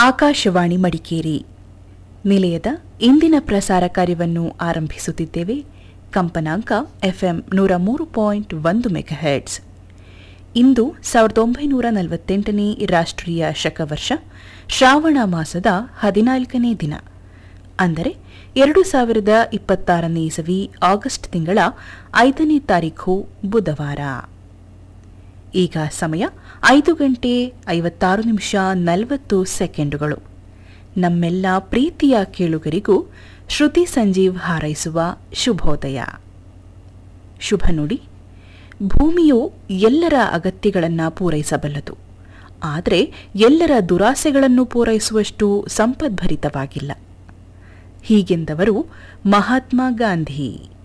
ಆಕಾಶವಾಣಿ ಮಡಿಕೇರಿ ನಿಲಯದ ಇಂದಿನ ಪ್ರಸಾರ ಕಾರ್ಯವನ್ನು ಆರಂಭಿಸುತ್ತಿದ್ದೇವೆ ಕಂಪನಾಂಕ ಎಫ್ಎಂ ನೂರ ಮೂರು ಪಾಯಿಂಟ್ ಒಂದು ಮೆಗಾಹೆಟ್ಸ್ ಇಂದು ಸಾವಿರದ ಒಂಬೈನೂರ ನಲವತ್ತೆಂಟನೇ ರಾಷ್ಟ್ರೀಯ ಶಕವರ್ಷ ಶ್ರಾವಣ ಮಾಸದ ಹದಿನಾಲ್ಕನೇ ದಿನ ಅಂದರೆ ಎರಡು ಸಾವಿರದ ಇಪ್ಪತ್ತಾರನೇ ಇಸವಿ ಆಗಸ್ಟ್ ತಿಂಗಳ ಐದನೇ ತಾರೀಖು ಬುಧವಾರ ಈಗ ಸಮಯ ಐದು ಗಂಟೆ ಐವತ್ತಾರು ನಿಮಿಷ ನಲವತ್ತು ಸೆಕೆಂಡುಗಳು ನಮ್ಮೆಲ್ಲ ಪ್ರೀತಿಯ ಕೇಳುಗರಿಗೂ ಶ್ರುತಿ ಸಂಜೀವ್ ಹಾರೈಸುವ ಶುಭೋದಯ ಶುಭ ನುಡಿ ಭೂಮಿಯು ಎಲ್ಲರ ಅಗತ್ಯಗಳನ್ನು ಪೂರೈಸಬಲ್ಲದು ಆದರೆ ಎಲ್ಲರ ದುರಾಸೆಗಳನ್ನು ಪೂರೈಸುವಷ್ಟು ಸಂಪದ್ಭರಿತವಾಗಿಲ್ಲ ಹೀಗೆಂದವರು ಮಹಾತ್ಮ ಗಾಂಧಿ